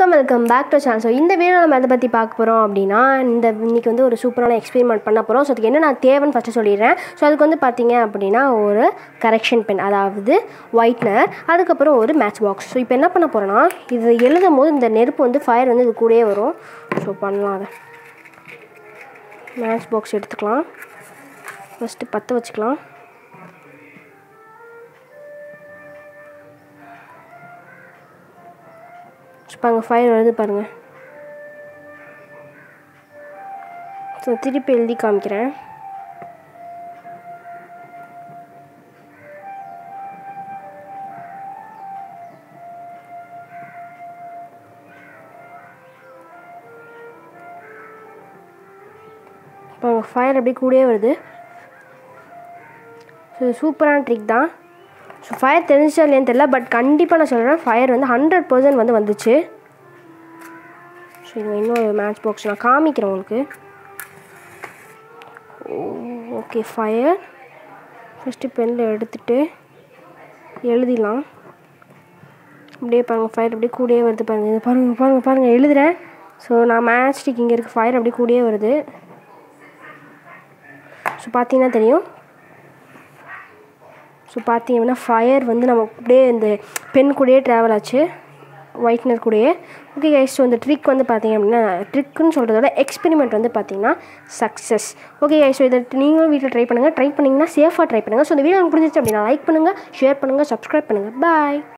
welcome back to channel so இந்த video நம்ம எதை பற்றி பார்க்க போகிறோம் அப்படின்னா இந்த இன்னைக்கு வந்து ஒரு சூப்பரான எக்ஸ்பெரிமெண்ட் பண்ண போகிறோம் ஸோ அதுக்கு என்ன நான் தேவைன்னு ஃபஸ்ட்டு சொல்லிடுறேன் ஸோ அதுக்கு வந்து பார்த்தீங்க அப்படின்னா ஒரு கரெக்ஷன் பென் அதாவது ஒயிட்னர் அதுக்கப்புறம் ஒரு மேட்ச் பாக்ஸ் ஸோ இப்போ என்ன பண்ண போகிறோன்னா இது எழுதும் போது இந்த நெருப்பு வந்து ஃபயர் வந்து இது கூடயே வரும் ஸோ பண்ணலாம் அதை மேட்ச் பாக்ஸ் எடுத்துக்கலாம் ஃபஸ்ட்டு பற்ற வச்சுக்கலாம் பாருங்க ஃபயர் வருது பாருங்கள் ஸோ திருப்பி எழுதி காமிக்கிறேன் பாருங்க ஃபயர் அப்படியே கூடயே வருது ஸோ சூப்பரான ட்ரிக் தான் ஸோ ஃபயர் தெரிஞ்சா இல்லையான்னு தெரியல பட் கண்டிப்பாக நான் சொல்கிறேன் ஃபயர் வந்து ஹண்ட்ரட் பர்சன்ட் வந்து வந்துச்சு ஸோ இது இன்னொரு மேட்ச் பாக்ஸ் நான் காமிக்கிறேன் உங்களுக்கு ஓகே ஃபயர் ஃபஸ்ட்டு பெனில் எடுத்துகிட்டு எழுதிடலாம் அப்படியே பாருங்கள் ஃபயர் அப்படியே கூடயே வருது பாருங்கள் இது பாருங்கள் பாருங்கள் பாருங்கள் எழுதுகிறேன் ஸோ நான் மேட்ச் ஸ்டிக் இங்கே இருக்குது ஃபயர் அப்படியே கூடயே வருது ஸோ பார்த்தீங்கன்னா தெரியும் ஸோ பார்த்தீங்கன்னா ஃபயர் வந்து நம்ம அப்படியே இந்த பென் கூடயே ட்ராவல் ஆச்சு ஒயிட்னர் கூடயே ஓகே கைஸ் ஸோ இந்த ட்ரிக் வந்து பார்த்தீங்க அப்படின்னா ட்ரிக்குன்னு சொல்கிறதோட எக்ஸ்பெரிமெண்ட் வந்து பார்த்தீங்கன்னா சக்ஸஸ் ஓகே கைஸ் ஸோ இதை நீங்களும் வீட்டில் ட்ரை பண்ணுங்கள் ட்ரை பண்ணிங்கன்னா சேஃபாக ட்ரை பண்ணுங்கள் ஸோ இந்த வீடியோ உங்களுக்கு பிடிச்சிச்சு அப்படின்னா லைக் பண்ணுங்கள் ஷேர் பண்ணுங்கள் சப்ஸ்கிரைப் பண்ணுங்கள் பாய்